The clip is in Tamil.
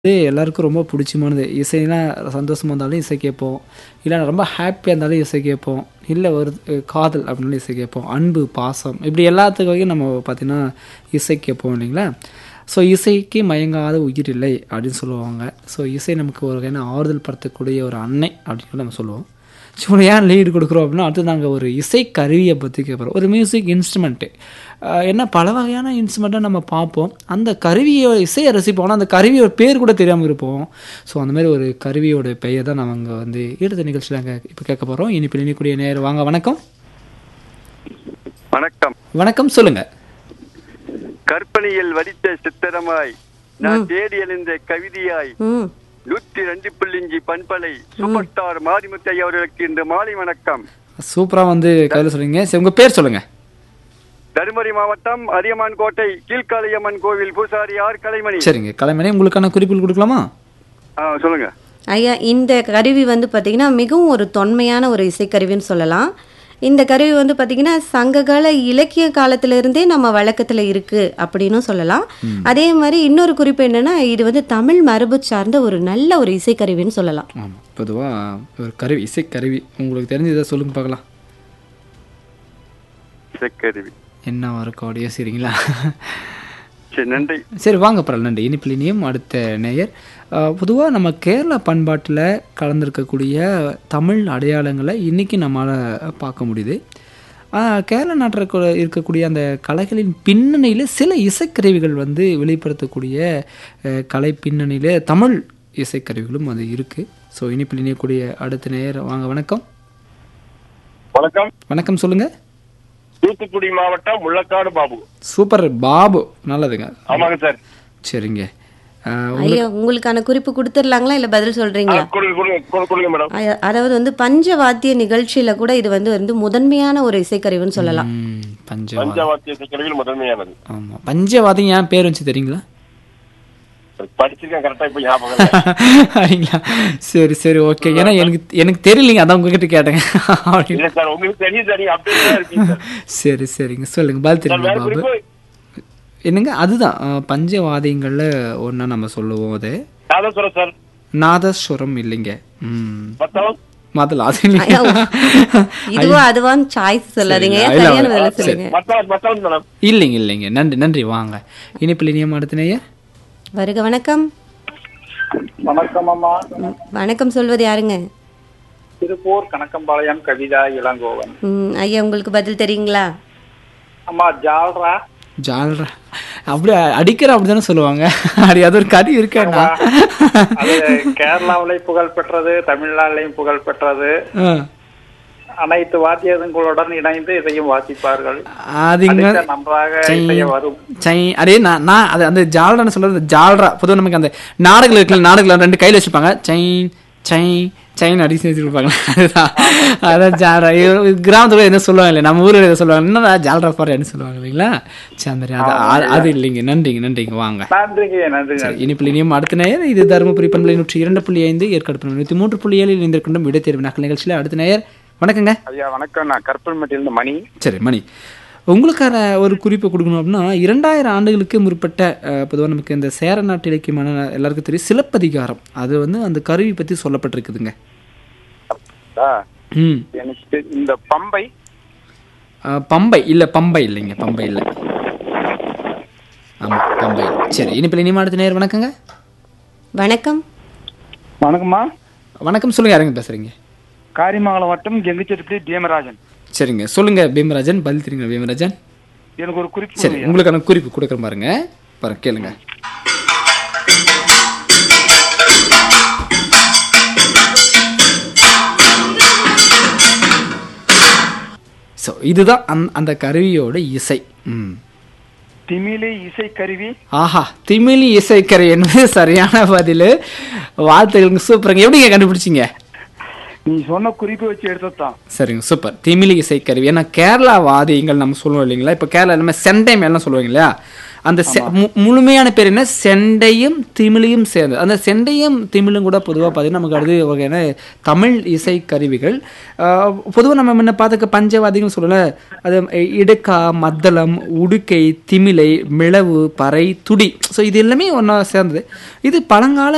இது எல்லாருக்கும் ரொம்ப பிடிச்சமானது. இசைனா சந்தோஷமா இருந்தாலும் இசை கேட்போம். இல்ல ரொம்ப ஹேப்பியா இருந்தாலும் இசை கேட்போம். இல்ல ஒரு காதல் அப்படின்னாலும் இசை கேட்போம். அன்பு, பாசம் இப்படி எல்லாத்துக்காகவும் நம்ம பார்த்தீங்கன்னா, இசை கேட்போம் இல்லைங்களா? ஸோ இசைக்கு மயங்காத உயிர் இல்லை அப்படின்னு சொல்லுவாங்க. ஸோ இசை நமக்கு ஒரு வகையான ஆறுதல் படுத்தக்கூடிய ஒரு அன்னை அப்படின்னு கூட நம்ம சொல்லுவோம். ஸோ ஏன் லீடு கொடுக்குறோம் அப்படின்னா, அடுத்து நாங்கள் ஒரு இசை கருவியை பற்றி கேட்குறோம். ஒரு மியூசிக் இன்ஸ்ட்ருமெண்ட்டு. ஏன்னா பல வகையான இன்ஸ்ட்ருமெண்ட்டை நம்ம பார்ப்போம். அந்த கருவியோட இசையை ரசிப்போம். ஆனால் அந்த கருவியோட பேர் கூட தெரியாமல் இருப்போம். ஸோ அந்த மாதிரி ஒரு கருவியோட பெயர் தான் நம்ம அங்கே வந்து ஈடுத்த நிகழ்ச்சியில் நாங்கள் இப்போ கேட்க போகிறோம். இனிப்பில் இனிக்கூடிய நேர் வாங்க வணக்கம். வணக்கம் வணக்கம் சொல்லுங்க. கற்பனையில் வடித்த சித்திரமாய் நான் தேடி எழுந்த கவிதையாய் ம் நூற்றி ரெண்டு புள்ளிஞ்சி பண்பலை சூப்பர் ஸ்டார் மாரிமுத்தை அவர்களுக்கு இன்று மாலை வணக்கம் சூப்பராக வந்து கையில் சொல்லுங்க. சரி உங்கள் பேர் சொல்லுங்க. தருமபுரி மாவட்டம் அதியமான் கோட்டை கீழ்காளியம்மன் கோவில் பூசாரி ஆர் கலைமணி சரிங்க. கலைமணி உங்களுக்கான குறிப்புகள் கொடுக்கலாமா? ஆ, சொல்லுங்க ஐயா இந்த கருவி வந்து பார்த்தீங்கன்னா மிகவும் ஒரு தொன்மையான ஒரு இசைக்கருவின்னு சொல்லலாம் இந்த கருவி வந்து பார்த்தீங்கன்னா சங்ககால இலக்கிய காலத்திலிருந்தே நம்ம வழக்கத்தில் இருக்கு அப்படின்னும் சொல்லலாம் அதே மாதிரி இன்னொரு குறிப்பு என்னன்னா இது வந்து தமிழ் மரபு சார்ந்த ஒரு நல்ல ஒரு இசைக்கருவின்னு சொல்லலாம் ஆமாம் பொதுவாக ஒரு கருவி இசைக்கருவி உங்களுக்கு தெரிஞ்சதை சொல்லுங்க பார்க்கலாம். இசைக்கருவி என்ன இருக்கும் அப்படி யோசிக்கிறீங்களா? சரி நன்றி சரி வாங்க பரவாயில்ல நன்றி இனிப்பில் இனியும் அடுத்த நேயர் பொதுவாக நம்ம கேரள பண்பாட்டில் கலந்துருக்கக்கூடிய தமிழ் அடையாளங்களை இன்றைக்கி நம்மளால் பார்க்க முடியுது ஆஹ் கேரள நாட்டில் இருக்க- இருக்கக்கூடிய அந்த கலைகளின் பின்னணியில் சில இசைக்கருவிகள் வந்து வெளிப்படுத்தக்கூடிய அஹ், கலை பின்னணியில் தமிழ் இசைக்கருவிகளும் அது இருக்குது ஸோ இனிப்பில் இணையக்கூடிய அடுத்த நேயர் வாங்க வணக்கம் வணக்கம் வணக்கம் சொல்லுங்கள் தூத்துக்குடி மாவட்டம் முள்ளக்காடு பாபு சூப்பர் பாபு நல்லதுங்க ஆமாங்க சார் சரிங்க ஆஹ் ஐயா உங்களுக்கான குறிப்பு கொடுத்துடலாங்களா இல்லை பதில் சொல்றீங்களா கொடுங்க கொடுங்க கொடு- கொடுங்க மேடம் ஐயா, அதாவது வந்து பஞ்சவாத்திய நிகழ்ச்சியில கூட இது வந்து வந்து முதன்மையான ஒரு இசைக்கருவின்னு சொல்லலாம் ம், பஞ்சவாதம் பஞ்சவாத்திய இசைக்கருவியில் முதன்மையானது ஆமாம் பஞ்சவாதம் ஏன் பேர் வச்சு தெரியுங்களா படிச்சிருக்கேன் கரெக்டா இப்ப ஞாபகம் இல்ல. அப்படிங்களா சரி சரி ஓகே ஏன்னா எனக்கு எனக்கு தெரியலைங்க அதான் உங்ககிட்ட கேட்டேங்க அப்படின்னு இல்ல சார் உங்களுக்கு தெரியும் தெரியும் அப்படியே தான் இருக்கீங்க சார் சரி சரிங்க சொல்லுங்க பதில் சார் தெரியுங்களா வேற பாபு குறிப்பு என்னங்க அதுதான் அஹ், பஞ்சவாதியங்களில் ஒன்றா நம்ம சொல்லுவோம் அது நாதஸ்வரம் சார் நாதஸ்வரம் இல்லைங்க ம் மத்தளம் முதல்ல அது இல்லைங்க ஐயா, இதுவா அதுவான்னு சாய்ஸ் சொல்லாதீங்க சரி, இல்ல, சரியான பதில் சரி. சொல்லுங்க மத்தளம் மத்தளம் மேடம் இல்லைங்க இல்லைங்க நன்றி நன்றி வாங்க இனிப்பில் இனியம் அடுத்த நேயர் வருக வணக்கம் வணக்கம் அம்மா ம், வணக்கம் சொல்வது யாருங்க திருப்பூர் கணக்கம்பாளையம் கவிதா இளங்கோவன் ம், ஐயா உங்களுக்கு பதில் தெரியுங்களா அம்மா ஜால்ரா ஜால்ரா அப்படி அடிக்கிற அப்படி தானே சொல்லுவாங்க அது அது ஒரு கறி இருக்கேண்ணா அது கேரளாவிலையும் புகழ் பெற்றது தமிழ்நாட்டிலையும் புகழ் பெற்றது ஆ. அனைத்து வாத்தியங்களுடன் இணைந்து இதையும் வாசிப்பார்கள் அதுங்க அடிக்க நன்றாக இசைய வரும் சை அதே நான் நான் அது அந்த ஜால்ரான்னு சொல்றது ஜால்ரா பொதுவாக நமக்கு அந்த நாடகம் இருக்குல்ல நாடகம் ரெண்டு கையில் வச்சுருப்பாங்க சைன் சை சைன் அடிச்சு வச்சுருப்பாங்க அதுதான் அதான் ஜால்ரா இது கிராமத்துல என்ன சொல்லுவாங்க இல்லை நம்ம ஊரில் எதை சொல்லுவாங்க என்னடா ஜால்ரா பாரு சொல்லுவாங்க இல்லைங்களா சரி அந்த மாதிரி அது அது- அது இல்லைங்க நன்றிங்க நன்றிங்க வாங்க நன்றிங்க நன்றி நன்றி இனிப்பில் இனியும் அடுத்த நேயர் இது தருமபுரி பண்பலை நூற்றி இரண்டு புள்ளி ஐந்து ஏற்காடு பண்பலை நூற்றி மூன்று புள்ளி ஏழில் இணைந்திருக்கின்ற விடைத்தேர்வு நகல் நிகழ்ச்சியில் அடுத்த நேயர் வணக்கங்க ஐயா வணக்கம் நான் கற்பல்மட்டிலிருந்து மணி சரி மணி உங்களுக்கான ஒரு குறிப்பு கொடுக்கணும் அப்படின்னா இரண்டாயிரம் ஆண்டுகளுக்கு முற்பட்ட பொதுவாக நமக்கு இந்த சேர நாட்டு இலக்கியமான எல்லாருக்கும் தெரியும் சிலப்பதிகாரம் அது வந்து அந்த கருவி பற்றி சொல்லப்பட்டிருக்குதுங்க ம் எனக்கு இந்த பம்பை அஹ், பம்பை இல்லை பம்பை இல்லைங்க பம்பை இல்லை ஆமாம் பம்பை இல்லை. சரி இனிப்பில் இனிமே அடுத்த நேர் வணக்கங்க வணக்கம் வணக்கம்மா வணக்கம் சொல்லுங்க யாருங்க பேசுறீங்க காரிமங்கலம் வட்டம் கெங்குச்செட்டி பீமராஜன் சரிங்க சொல்லுங்க பீமராஜன் பதில் தெரியுங்க பீமராஜன் எனக்கு ஒரு குறிப்பு சரி உங்களுக்கான குறிப்பு கொடுக்குற பாருங்க பாருங்க கேளுங்க ஸோ இதுதான் அந் அந்த கருவியோட இசை ம் திமிலி இசை கருவி ஆஹா திமிலி இசைக்கரை என்பது சரியான பதில் வாழ்த்துக்களுங்க சூப்பருங்க எப்படிங்க கண்டுபிடிச்சிங்க நீ சொன்ன குறிப்பு வச்சு எடுத்ததான் சரிங்க சூப்பர் திமிலி இசைக்கருவி ஏன்னா கேரளா வாதியங்கள் நம்ம சொல்லுவோம் இல்லைங்களா இப்போ கேரளா எல்லாமே செண்டை மேலாம் சொல்லுவாங்க இல்லையா அந்த செ- மு- முழுமையான பேர் என்ன செண்டையும் திமிழியும் சேர்ந்து அந்த செண்டையும் திமிழும் கூட பொதுவாக பார்த்தீங்கன்னா நமக்கு அடுத்து வகையான தமிழ் இசை கருவிகள் பொதுவாக நம்ம முன்ன பார்த்துக்க பஞ்சவாதிகள் சொல்லல அது இடுக்கா மத்தளம் உடுக்கை திமிலை மிளவு பறை துடி ஸோ இது எல்லாமே ஒன்றா சேர்ந்தது இது பழங்கால